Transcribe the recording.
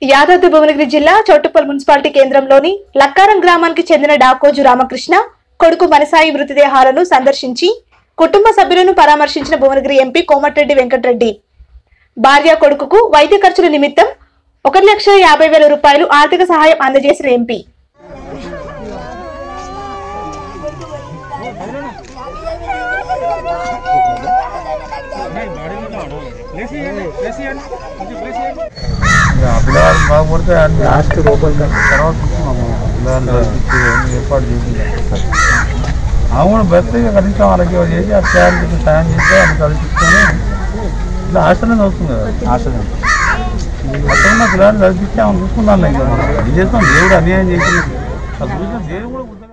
యాదాద్రి భువనగిరి జిల్లా చౌటుప్పల్ మున్సిపాలిటీ కేంద్రంలోని లక్కారం గ్రామానికి చెందిన డాకోజు రామకృష్ణ కొడుకు మనసాయి మృతదేహాలను సందర్శించి కుటుంబ సభ్యులను పరామర్శించిన భువనగిరి ఎంపీ కోమటిరెడ్డి వెంకటరెడ్డి భార్య కొడుకుకు వైద్య ఖర్చుల నిమిత్తం ఒక లక్ష యాభై వేల రూపాయలు ఆర్థిక సహాయం అందజేసిన ఎంపీ ఇంకా పిల్లవాడు బాగుపడితే అన్ని లాస్ట్ లోపల తర్వాత చూస్తున్నాము పిల్లవాడిని చదివించి అన్ని ఏర్పాటు చేసింది ఆమె కూడా బెస్ట్ ఇక కనీసం వాళ్ళకి ఏదో చేసి ఆ సాయం చేసి సాయం చేస్తే అన్ని చదివించుకొని ఇట్లా హాస్టల్ వస్తుంది కదా హాస్టల్ అక్కడ ఉన్న పిల్లవాడిని చదివించి ఆమె చూసుకున్నాను ఇంకా మనం ఏం చేస్తాం దేవుడు అన్యాయం చేసి దేవుడు కూడా గుర్తుగా